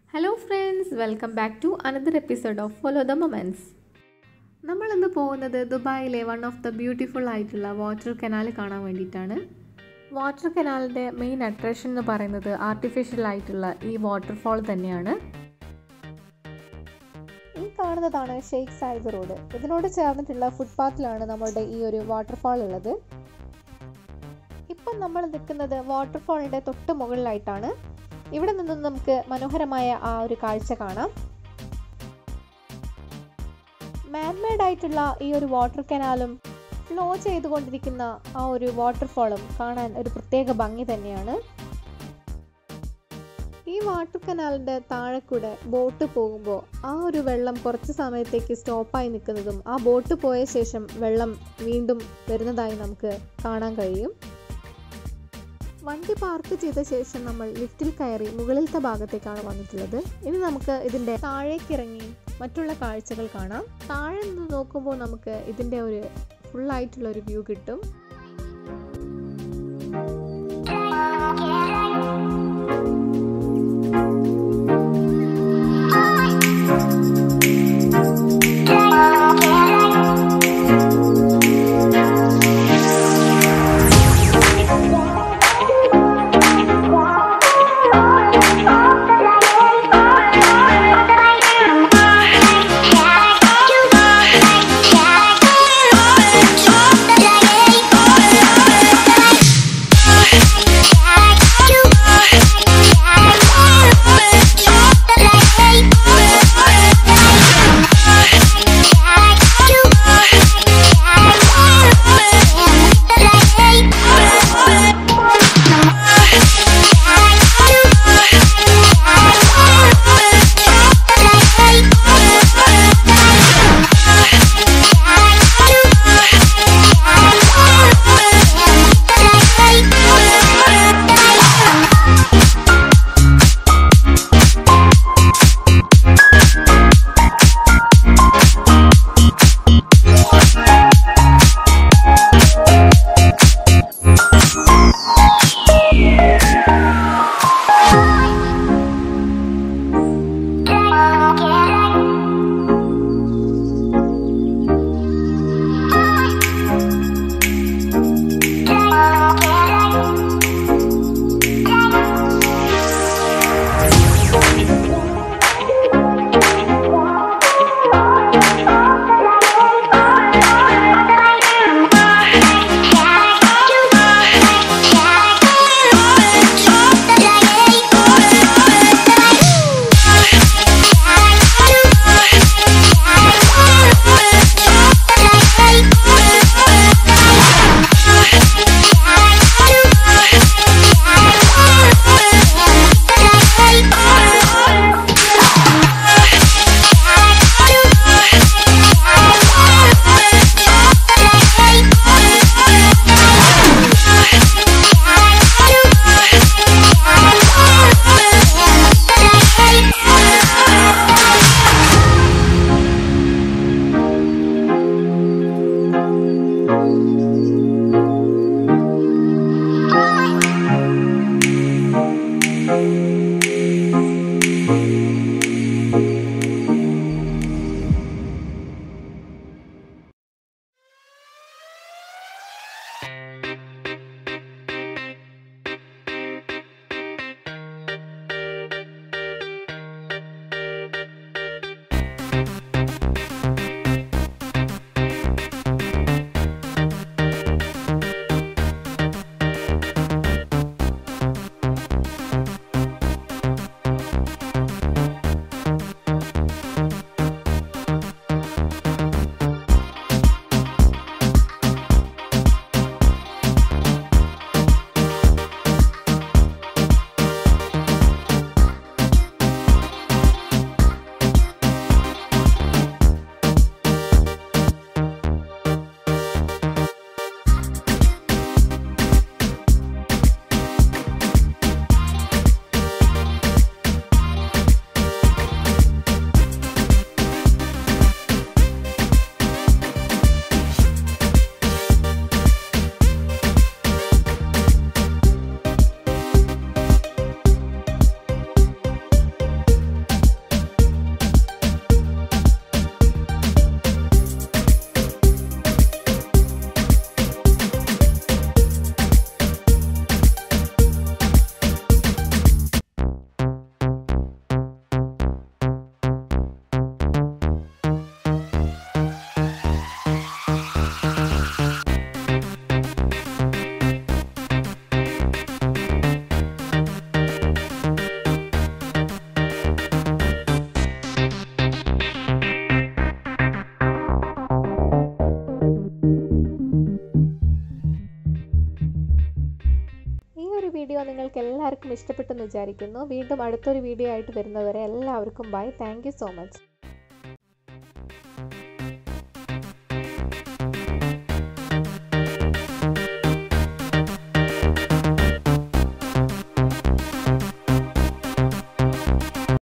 Hello friends welcome back to another episode of follow the moments നമ്മളിന്ന് പോകുന്നത് ദുബായിലെ one of the beautiful ആയിട്ടുള്ള water canal കാണാൻ വേണ്ടിയിട്ടാണ് വാട്ടർ കനാലിൻ്റെ മെയിൻ അട്രാക്ഷൻ എന്ന് പറയുന്നത് ആർട്ടിഫിഷ്യൽ ആയിട്ടുള്ള ഈ വാട്ടർഫാൾ തന്നെയാണ് ഈ കാണുന്നതാണ് ഷെയ്ഖ് സായിദ് റോഡ് ഇതിനോട് ചേർന്നിട്ടുള്ള ഫുട്പാത്തിലാണ് നമ്മളുടെ ഈ ഒരു വാട്ടർഫാൾ ഉള്ളത് ഇപ്പം നമ്മൾ നിൽക്കുന്നത് വാട്ടർഫാളിൻ്റെ തൊട്ട് മുകളിലായിട്ടാണ് ഇവിടെ നിന്നും നമുക്ക് മനോഹരമായ ആ ഒരു കാഴ്ച കാണാം മാൻമേഡ് ആയിട്ടുള്ള ഈ ഒരു വാട്ടർ കനാലും ഫ്ലോ ചെയ്തുകൊണ്ടിരിക്കുന്ന ആ ഒരു വാട്ടർഫാളും കാണാൻ ഒരു പ്രത്യേക ഭംഗി തന്നെയാണ് ഈ വാട്ടർ കനാലിൻ്റെ താഴെ കൂടെ ബോട്ട് പോകുമ്പോൾ ആ ഒരു വെള്ളം കുറച്ച് സമയത്തേക്ക് സ്റ്റോപ്പായി നിൽക്കുന്നതും ആ ബോട്ട് പോയ ശേഷം വെള്ളം വീണ്ടും വരുന്നതായി നമുക്ക് കാണാൻ കഴിയും വണ്ടി പാർക്ക് ചെയ്ത ശേഷം നമ്മൾ ലിഫ്റ്റിൽ കയറി മുകളിലത്തെ ഭാഗത്തേക്കാണ് വന്നിട്ടുള്ളത് ഇനി നമുക്ക് ഇതിൻ്റെ താഴേക്ക് ഇറങ്ങി മറ്റുള്ള കാഴ്ചകൾ കാണാം താഴെ നിന്ന് നോക്കുമ്പോൾ നമുക്ക് ഇതിൻ്റെ ഒരു ഫുള്ളായിട്ടുള്ള ഒരു വ്യൂ കിട്ടും Yeah. ഇഷ്ടപ്പെട്ടെന്ന് വിചാരിക്കുന്നു വീണ്ടും അടുത്തൊരു വീഡിയോ ആയിട്ട് വരുന്നവരെ എല്ലാവർക്കും ബൈ താങ്ക് സോ മച്ച്